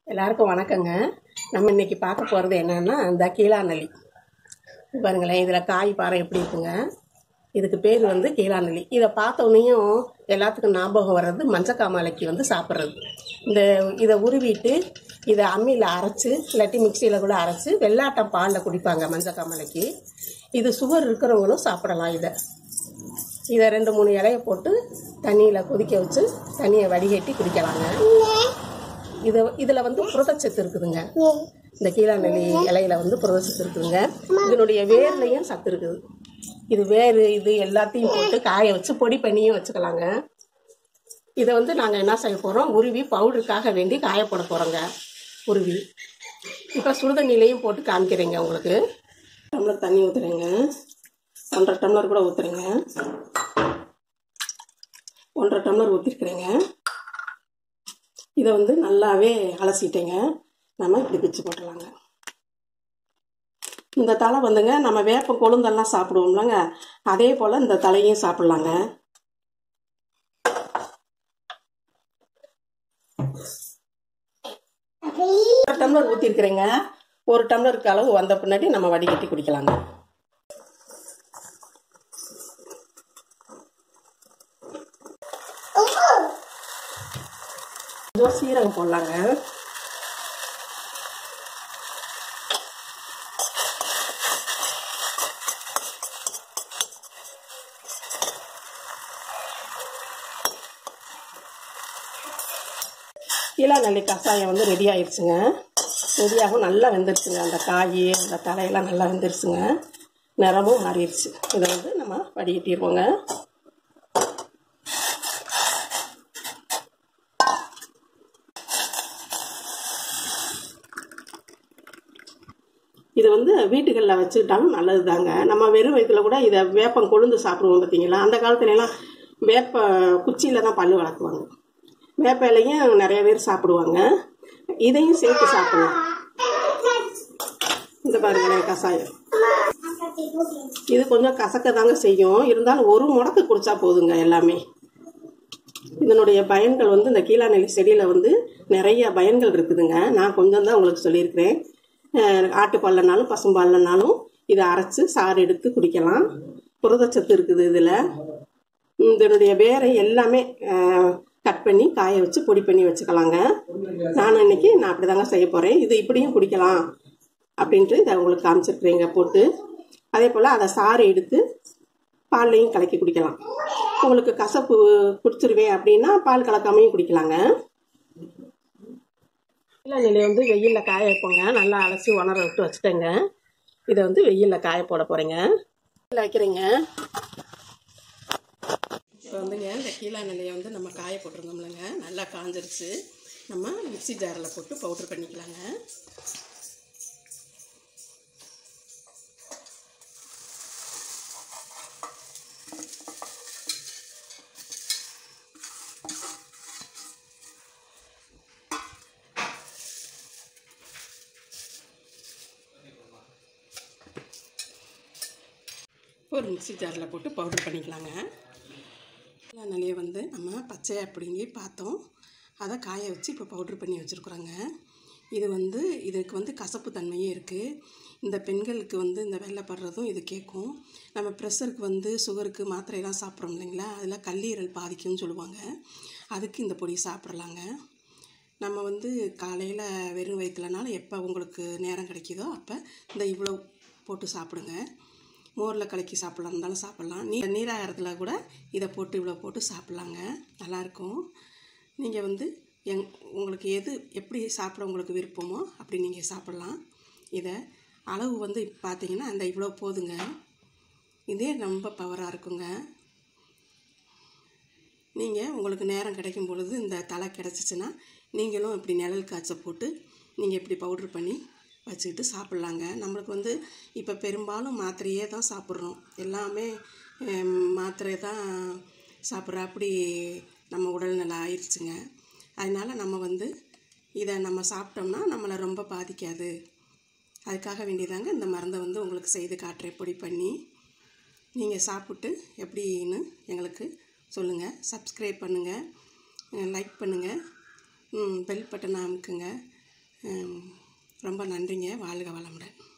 எல்லாருக்கும் வணக்கங்க நம்ம இன்னைக்கு பார்க்க போகிறது என்னன்னா இந்த கீழாநெல்லி இது பாருங்களேன் இதில் காய் பாறை எப்படி இருக்குங்க இதுக்கு பேர் வந்து கீழாநெல்லி இதை பார்த்தோன்னையும் எல்லாத்துக்கும் ஞாபகம் வர்றது மஞ்சக்காமலைக்கு வந்து சாப்பிட்றது இந்த இதை உருவிட்டு இதை அம்மியில் அரைச்சி இல்லாட்டி மிக்சியில் கூட அரைச்சி வெள்ளாட்டம் பாலில் குடிப்பாங்க மஞ்சக்காமலைக்கு இது சுகர் இருக்கிறவங்களும் சாப்பிடலாம் இதை இதை ரெண்டு மூணு இலைய போட்டு தண்ணியில் கொதிக்க வச்சு தண்ணியை வடிகட்டி குடிக்கலாங்க இது இதில் வந்து புரதச்சத்து இருக்குதுங்க இந்த கீழாநெல்லி இலையில வந்து புரதச்சத்து இருக்குதுங்க இதனுடைய வேர்லையும் சத்து இருக்குது இது வேர் இது எல்லாத்தையும் போட்டு காய வச்சு பொடி பண்ணியும் வச்சுக்கலாங்க இதை வந்து நாங்கள் என்ன செய்ய போகிறோம் உருவி பவுடருக்காக வேண்டி காய போட போகிறோங்க உருவி இப்போ சுடுதண்ணிலையும் போட்டு காமிக்கிறேங்க உங்களுக்கு டம்ளர் தண்ணி ஊற்றுறேங்க ஒன்றரை டம்ளர் கூட ஊற்றுறேங்க ஒன்றரை டம்ளர் ஊற்றிருக்கிறேங்க இதை வந்து நல்லாவே அலசிட்டேங்க நம்ம இப்படி பிச்சு போட்டுடலாங்க இந்த தலை வந்துங்க நம்ம வேப்ப கொழுந்தெல்லாம் சாப்பிடுவோம்லங்க அதே போல் இந்த தலையும் சாப்பிட்லாங்க ஒரு டம்ளர் ஊற்றிருக்கிறேங்க ஒரு டம்ளருக்கு அளவு வந்த பின்னாடி நம்ம வடிகட்டி குடிக்கலாங்க கொஞ்சம் சீரகம் போடலாங்க இளநெல்லி கஷாயம் வந்து ரெடி ஆயிடுச்சுங்க ரெடியாகவும் நல்லா வெந்துருச்சுங்க அந்த காய் அந்த தலையெல்லாம் நல்லா வெந்துருச்சுங்க நிறமும் மாறிடுச்சு இதை வந்து நம்ம வடிகட்டிடுவோங்க இது வந்து வீட்டுகளில் வச்சுக்கிட்டாலும் நல்லது தாங்க நம்ம வெறும் வயிற்றுல கூட இதை வேப்பம் கொழுந்து சாப்பிடுவோம் பார்த்தீங்களா அந்த காலத்துல எல்லாம் வேப்ப குச்சியில் தான் பல்லு வளர்க்குவாங்க வேப்ப இலையும் நிறைய பேர் சாப்பிடுவாங்க இதையும் சேர்த்து சாப்பிடலாம் இந்த பாருங்களேன் கஷாயம் இது கொஞ்சம் கசக்க தாங்க செய்யும் இருந்தாலும் ஒரு முடக்கு குடிச்சா போதுங்க எல்லாமே இதனுடைய பயன்கள் வந்து இந்த கீழாநெல்லி செடியில் வந்து நிறைய பயன்கள் இருக்குதுங்க நான் கொஞ்சம் தான் உங்களுக்கு சொல்லியிருக்கிறேன் ஆட்டுப்பால்லனாலும் பசும்பால்லனாலும் இதை அரைச்சி சாறு எடுத்து குடிக்கலாம் புரதச்சத்து இருக்குது இதில் இதனுடைய வேரை எல்லாமே கட் பண்ணி காய வச்சு பொடி பண்ணி வச்சுக்கலாங்க நான் இன்னைக்கு நான் அப்படி தாங்க செய்ய போகிறேன் இது இப்படியும் குடிக்கலாம் அப்படின்ட்டு இதை உங்களுக்கு காமிச்சிருக்கிறேங்க போட்டு அதே போல் அதை சாறு எடுத்து பால்லையும் கலக்கி குடிக்கலாம் உங்களுக்கு கசப்பு குடிச்சிருவேன் அப்படின்னா பால் கலக்காமையும் குடிக்கலாங்க இளநெல்லி வந்து வெயிலில் காய வைப்போங்க நல்லா அலசி உணர விட்டு வச்சுட்டேங்க இதை வந்து வெயிலில் காய போட போகிறேங்க வெயிலில் வைக்கிறேங்க இப்போ வந்துங்க இந்த கீழா நிலையை வந்து நம்ம காய போட்டிருந்தோம்லங்க நல்லா காஞ்சிருச்சு நம்ம மிக்சி ஜாரில் போட்டு பவுட்ரு பண்ணிக்கலாங்க ஒரு மிக்சி ஜாரில் போட்டு பவுடர் பண்ணிக்கலாங்க நிலையை வந்து நம்ம பச்சையாக பிடுங்கி பார்த்தோம் அதை காய வச்சு இப்போ பவுட்ரு பண்ணி வச்சுருக்குறோங்க இது வந்து இதுக்கு வந்து கசப்பு தன்மையே இருக்குது இந்த பெண்களுக்கு வந்து இந்த வெள்ளைப்படுறதும் இது கேட்கும் நம்ம ப்ரெஷருக்கு வந்து சுகருக்கு மாத்திரையெல்லாம் சாப்பிட்றோம் இல்லைங்களா அதில் கல்லீரல் பாதிக்கும்னு சொல்லுவாங்க அதுக்கு இந்த பொடி சாப்பிட்றலாங்க நம்ம வந்து காலையில் வெறும் வயிற்றுலனாலும் எப்போ உங்களுக்கு நேரம் கிடைக்குதோ அப்போ இந்த இவ்வளோ போட்டு சாப்பிடுங்க மோரில் கலக்கி சாப்பிட்லாம் இருந்தாலும் சாப்பிட்லாம் நீ நீராகாரத்தில் கூட இதை போட்டு இவ்வளோ போட்டு சாப்பிட்லாங்க நல்லாயிருக்கும் நீங்கள் வந்து எங் உங்களுக்கு எது எப்படி சாப்பிட உங்களுக்கு விருப்பமோ அப்படி நீங்கள் சாப்பிட்லாம் இதை அளவு வந்து பார்த்தீங்கன்னா அந்த இவ்வளோ போதுங்க இதே ரொம்ப பவராக இருக்குங்க நீங்கள் உங்களுக்கு நேரம் கிடைக்கும் பொழுது இந்த தலை கிடச்சிச்சின்னா நீங்களும் இப்படி நிழல் காய்ச்ச போட்டு நீங்கள் இப்படி பவுட்ரு பண்ணி வச்சுக்கிட்டு சாப்பிட்லாங்க நம்மளுக்கு வந்து இப்போ பெரும்பாலும் மாத்திரையே தான் சாப்பிட்றோம் எல்லாமே மாத்திரை தான் சாப்பிட்ற அப்படி நம்ம உடல்நிலை ஆயிடுச்சுங்க அதனால் நம்ம வந்து இதை நம்ம சாப்பிட்டோம்னா நம்மளை ரொம்ப பாதிக்காது அதுக்காக வேண்டியதாங்க இந்த மருந்தை வந்து உங்களுக்கு செய்து காட்டுறேன் பொடி பண்ணி நீங்கள் சாப்பிட்டு எப்படின்னு எங்களுக்கு சொல்லுங்கள் சப்ஸ்கிரைப் பண்ணுங்கள் லைக் பண்ணுங்கள் பெல் பட்டனை அமுக்குங்க ஹம், ரொம்ப நன்றிங்க வாழ்க வளமுடன்